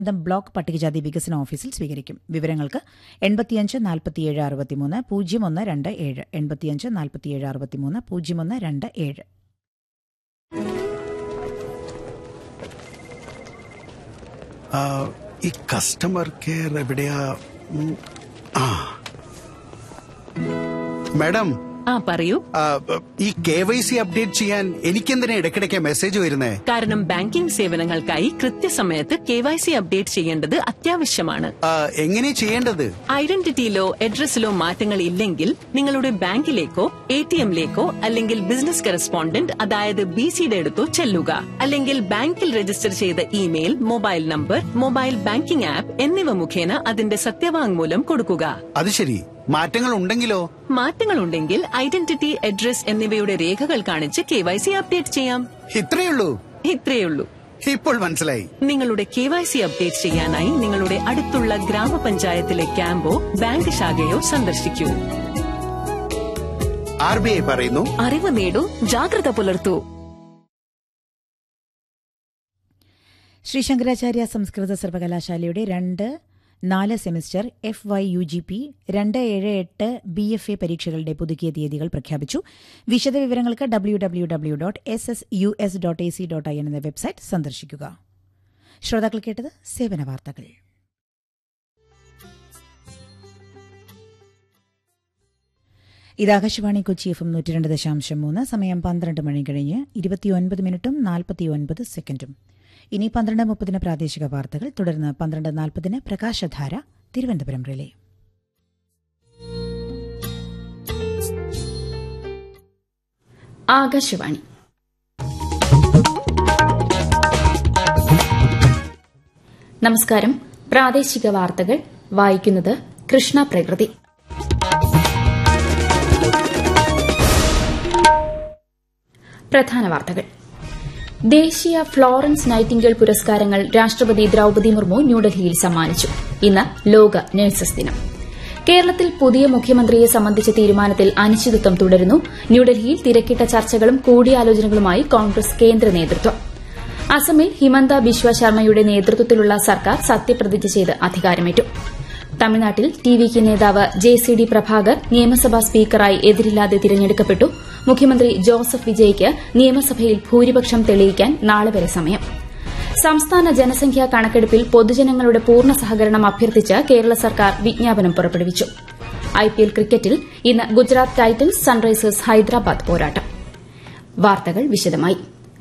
Dum block പട്ടികജാതി വികസന ഓഫീസിൽ സ്വീകരിക്കും വിവരങ്ങൾക്ക് എൺപത്തിയഞ്ച് നാൽപ്പത്തിയേഴ് അറുപത്തിമൂന്ന് പൂജ്യം ഒന്ന് രണ്ട് ഏഴ് എൺപത്തിയഞ്ച് നാൽപ്പത്തിയേഴ് അറുപത്തിമൂന്ന് പൂജ്യം ഒന്ന് രണ്ട് ഏഴ് ആ, ഈ കസ്റ്റമർ കെയർ എവിടെയാ ഉം, ആ മാഡം ആ പറയൂ ആ, ഈ കെ വൈ സി അപ്ഡേറ്റ് ചെയ്യാൻ എനിക്കെന്തിനാ ഇടയ്ക്കിടയ്ക്ക് മെസ്സേജ് വരുന്നേ കാരണം ബാങ്കിംഗ് സേവനങ്ങൾക്കായി കൃത്യസമയത്ത് കെ വൈ സി അപ്ഡേറ്റ് ചെയ്യേണ്ടത് അത്യാവശ്യമാണ് ആ, എങ്ങനെ ചെയ്യേണ്ടത് ഐഡന്റിറ്റിയിലോ അഡ്രസ്സിലോ മാറ്റങ്ങൾ ഇല്ലെങ്കിൽ നിങ്ങളുടെ ബാങ്കിലേക്കോ എ ടി എമ്മിലേക്കോ അല്ലെങ്കിൽ ബിസിനസ് കറസ്പോണ്ടന്റ് അതായത് ബി സിയുടെ അടുത്തോ ചെല്ലുക അല്ലെങ്കിൽ ബാങ്കിൽ രജിസ്റ്റർ ചെയ്ത email mobile number mobile banking app എന്നിവ മുഖേന അതിന്റെ സത്യവാങ്മൂലം കൊടുക്കുക അത് ശരി മാറ്റങ്ങൾ ഉണ്ടെങ്കിലോ മാറ്റങ്ങളുണ്ടെങ്കിൽ ഐഡന്റിറ്റി അഡ്രസ് എന്നിവയുടെ രേഖകൾ കാണിച്ച് കെ വൈ സി അപ്ഡേറ്റ് ചെയ്യാം ഇത്രയുള്ളൂ ഇത്രയുള്ളൂ ഇപ്പോൾ മനസ്സിലായി നിങ്ങളുടെ കെ വൈ സി അപ്ഡേറ്റ് ചെയ്യാനായി നിങ്ങളുടെ അടുത്തുള്ള ഗ്രാമപഞ്ചായത്തിലെ ക്യാമ്പോ ബാങ്ക് ശാഖയോ സന്ദർശിക്കൂ ആർ ബി ഐ പറയുന്നു അറിവ് നേടൂ ജാഗ്രത പുലർത്തൂ ശ്രീ ശങ്കരാചാര്യ സംസ്കൃത സർവകലാശാലയുടെ രണ്ട് നാല് semester F Y U G P രണ്ട് ഏഴ് എട്ട് ബി എഫ് എ പരീക്ഷകളുടെ പുതുക്കിയ തീയതികൾ പ്രഖ്യാപിച്ചു വിശദവിവരങ്ങൾക്ക് W W W dot S S U S dot A C dot I N എന്ന വെബ്സൈറ്റ് സന്ദർശിക്കുക ശ്രോതാക്കൾ കേട്ടത് സേവന വാർത്തകൾ ഇത് ആകാശവാണി കൊച്ചി എഫ് എം നൂറ്റി രണ്ട് ദശാംശം മൂന്ന് സമയം പന്ത്രണ്ട് മണി കഴിഞ്ഞ് ഇരുപത്തിയൊൻപത് മിനിറ്റും നാൽപ്പത്തിയൊൻപത് സെക്കൻഡും ഇനി പന്ത്രണ്ട് മുപ്പതിന് പ്രാദേശിക വാർത്തകൾ തുടർന്ന് പന്ത്രണ്ട് നാൽപ്പതിന് പ്രകാശധാര തിരുവനന്തപുരം റിലേ ആകാശവാണി നമസ്കാരം പ്രാദേശിക വാർത്തകൾ വായിക്കുന്നത് കൃഷ്ണ പ്രകൃതി പ്രധാന വാർത്തകൾ ദേശീയ ഫ്ലോറൻസ് നൈറ്റിംഗേൽ പുരസ്കാരങ്ങൾ രാഷ്ട്രപതി ദ്രൌപതി മുർമു ന്യൂഡൽഹിയിൽ സമ്മാനിച്ചു ഇന്ന് ലോക നഴ്സസ് ദിനം കേരളത്തിൽ പുതിയ മുഖ്യമന്ത്രിയെ സംബന്ധിച്ച തീരുമാനത്തിൽ അനിശ്ചിതത്വം തുടരുന്നു ന്യൂഡൽഹിയിൽ തിരക്കിട്ട ചർച്ചകളും കൂടിയാലോചനകളുമായി കോൺഗ്രസ് കേന്ദ്ര നേതൃത്വം അസമിൽ ഹിമന്ത ബിശ്വ ശർമ്മയുടെ നേതൃത്വത്തിലുള്ള സർക്കാർ സത്യപ്രതിജ്ഞ ചെയ്ത് അധികാരമേറ്റു തമിഴ്നാട്ടിൽ ടി വി കെ നേതാവ് ജെ സി ഡി പ്രഭാകർ നിയമസഭാ സ്പീക്കറായി എതിരില്ലാതെ തിരഞ്ഞെടുക്കപ്പെട്ടു മുഖ്യമന്ത്രി ജോസഫ് വിജയ്ക്ക് നിയമസഭയിൽ ഭൂരിപക്ഷം തെളിയിക്കാൻ നാളെ വരെ സമയം സംസ്ഥാന ജനസംഖ്യാ കണക്കെടുപ്പിൽ പൊതുജനങ്ങളുടെ പൂർണ്ണ സഹകരണം അഭ്യർത്ഥിച്ച് കേരള സർക്കാർ വിജ്ഞാപനം പുറപ്പെടുവിച്ചു ഐപിഎൽ ക്രിക്കറ്റിൽ ഇന്ന് ഗുജറാത്ത് ടൈറ്റൻസ് സൺറൈസേഴ്സ് ഹൈദരാബാദ് പോരാട്ടം വാർത്തകൾ വിശദമായി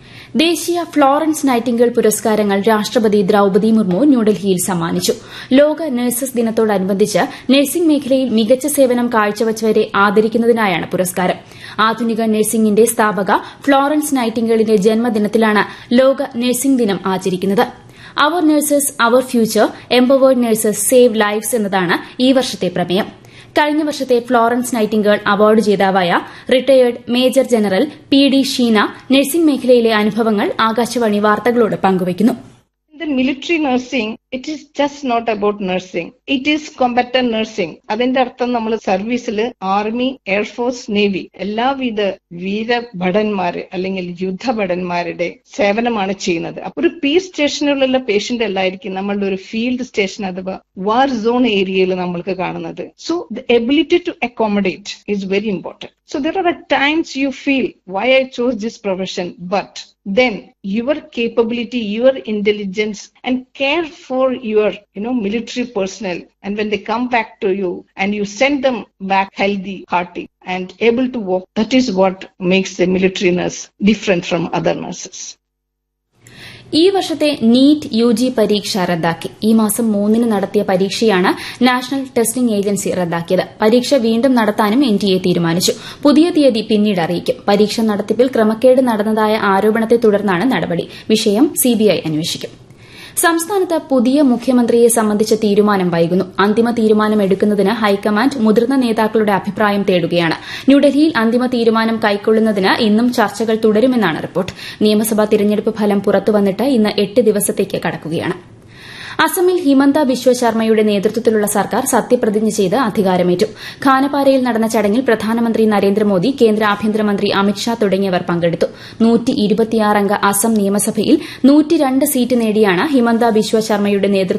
ദേശീയ ഫ്ലോറൻസ് നൈറ്റിംഗേൽ പുരസ്കാരങ്ങൾ രാഷ്ട്രപതി ദ്രൌപതി മുർമു ന്യൂഡൽഹിയിൽ സമ്മാനിച്ചു ലോക നഴ്സസ് ദിനത്തോടനുബന്ധിച്ച് നഴ്സിംഗ് മേഖലയിൽ മികച്ച സേവനം കാഴ്ചവച്ചവരെ ആദരിക്കുന്നതിനായാണ് പുരസ്കാരം ആധുനിക നഴ്സിംഗിന്റെ സ്ഥാപക ഫ്ലോറൻസ് നൈറ്റിംഗേളിന്റെ ജന്മദിനത്തിലാണ് ലോക നഴ്സിംഗ് ദിനം ആചരിക്കുന്നത് our nurses our future empowered nurses save lives എന്നതാണ് ഈ വർഷത്തെ പ്രമേയം കഴിഞ്ഞ വർഷത്തെ ഫ്ലോറൻസ് നൈറ്റിംഗേൾ അവാർഡ് ജേതാവായ retired major general P D Sheena nursing മേഖലയിലെ അനുഭവങ്ങൾ ആകാശവാണി വാർത്തകളോട് പങ്കുവയ്ക്കുന്നു In the military nursing, it is just not about nursing. It is combatant nursing. അതിന്റെ അർത്ഥം നമ്മൾ സർവീസിൽ ആർമി എയർഫോഴ്സ് നേവി എല്ലാവിധ വീരഭടന്മാര് അല്ലെങ്കിൽ യുദ്ധഭടന്മാരുടെ സേവനമാണ് ചെയ്യുന്നത് അപ്പൊ ഒരു പീസ് സ്റ്റേഷനിലുള്ള പേഷ്യന്റ് അല്ലായിരിക്കും നമ്മളുടെ ഒരു ഫീൽഡ് സ്റ്റേഷൻ അഥവാ വാർ സോൺ ഏരിയയിൽ നമ്മൾക്ക് കാണുന്നത് so the ability to accommodate is very important So there are at times you feel why I chose this profession, but then your capability, your intelligence and care for your, you know, military personnel. And when they come back to you and you send them back healthy, hearty and able to walk, that is what makes the military nurse different from other nurses. ഈ വർഷത്തെ NEET U G പരീക്ഷ റദ്ദാക്കി ഈ മാസം മൂന്നിന് നടത്തിയ പരീക്ഷയാണ് national testing agency റദ്ദാക്കിയത് പരീക്ഷ വീണ്ടും നടത്താനും എൻ ടി എ തീരുമാനിച്ചു പുതിയ തീയതി പിന്നീട് അറിയിക്കും പരീക്ഷ നടത്തിപ്പിൽ ക്രമക്കേട് നടന്നതായ ആരോപണത്തെ തുടർന്നാണ് നടപടി വിഷയം സിബിഐ അന്വേഷിക്കും സംസ്ഥാനത്ത് പുതിയ മുഖ്യമന്ത്രിയെ സംബന്ധിച്ച തീരുമാനം വൈകുന്നു അന്തിമ തീരുമാനം എടുക്കുന്നതിന് ഹൈക്കമാൻഡ് മുതിർന്ന നേതാക്കളുടെ അഭിപ്രായം തേടുകയാണ് ന്യൂഡൽഹിയിൽ അന്തിമ തീരുമാനം കൈക്കൊള്ളുന്നതിന് ഇന്നും ചർച്ചകൾ തുടരുമെന്നാണ് റിപ്പോർട്ട് നിയമസഭാ തിരഞ്ഞെടുപ്പ് ഫലം പുറത്തുവന്നിട്ട് ഇന്ന് എട്ട് ദിവസത്തേക്ക് കടക്കുകയാണ് അസമിൽ ഹിമന്ത ബിശ്വ ശർമ്മയുടെ നേതൃത്വത്തിലുള്ള സർക്കാർ സത്യപ്രതിജ്ഞ ചെയ്ത് അധികാരമേറ്റു ഖാനപാരയിൽ നടന്ന ചടങ്ങിൽ പ്രധാനമന്ത്രി നരേന്ദ്രമോദി കേന്ദ്ര ആഭ്യന്തരമന്ത്രി അമിത്ഷാ തുടങ്ങിയവർ പങ്കെടുത്തു അംഗ അസം നിയമസഭയിൽ സീറ്റ് നേടിയാണ് ഹിമന്ത ബിശ്വ ശർമ്മയുടെ നേതൃത്വം